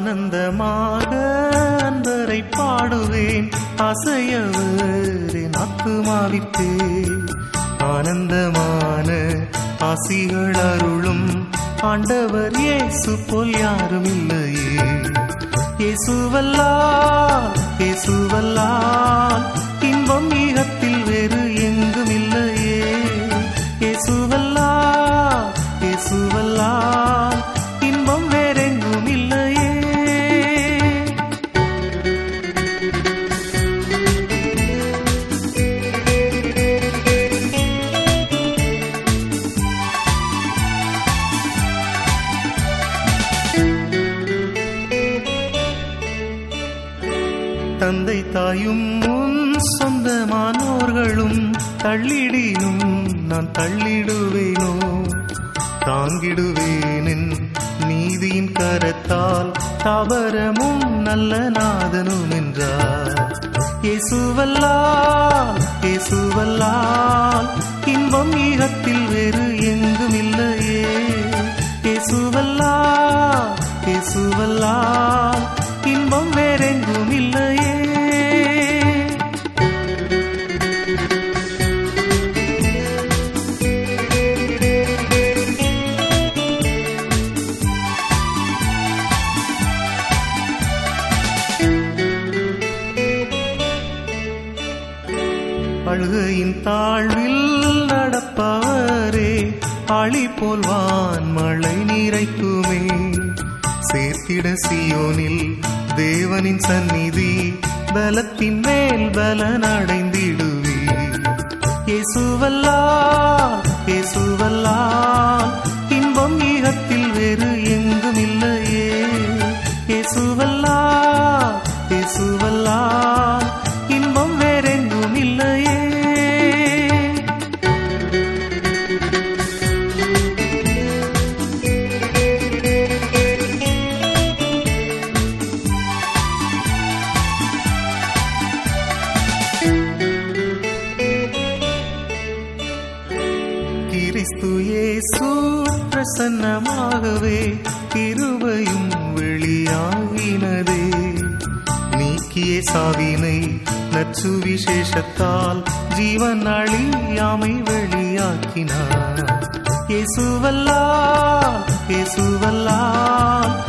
ஆனந்தமாக அன்பரை பாடுவேன் அசையவர் என் ஆத்துமாவிற்கே ஆனந்தமான ஆசிகள் அருளும் ஆண்டவர் இயேசு போல் யாரும் இல்லையே இயேசுவல்லால் இயேசுவல்லால் இன்பம் ஈகத்தில் வேறு எங்கும் இல்லையே இயேசுவல்லால் இயேசுவல்லால் இன்பம் வேறெங்கும் இல்லையே தந்தை தாயும் உன் சொந்தமானோர்களும் தள்ளிடினும் நான் தள்ளிடுவேனோ தாங்கிடுவேனின் நீதியின் கரத்தால் தாவரமும் நல்ல நாதனும் என்றார் இயேசுவல்லால் இயேசுவல்லால் இன்பம் ஈகத்தில் வேறு எங்கும் இல்லையே இயேசுவல்லால் இயேசுவல்லால் இன்பம் வேறெங்கும் இல்லையே அழுகையின் தாழ்வில் நடப்பவரே அழி போல் வான் மழை நீரைக்குமே சேர்த்திட சியோனில் தேவனின் சந்நிதி பலத்தின் மேல் பலன் அடைந்திடுவே இயேசுவல்லால் இயேசுவல்லால் இன்பம் ஈகத்தில் வேறு எங்கும் இல்லையே இயேசுவல்லால் இயேசுவல்லால் இன்பம் வேறெங்கும் இல்லையே கிறிஸ்து இயேசு பிரசன்னமாகவே கிருபையும் வெளியாகினதே நீக்கிய சாவினை நச்சு விசேஷத்தால் ஜீவன் அழியாமை வெளியாக்கினார் இயேசுவல்லால் இயேசுவல்லால்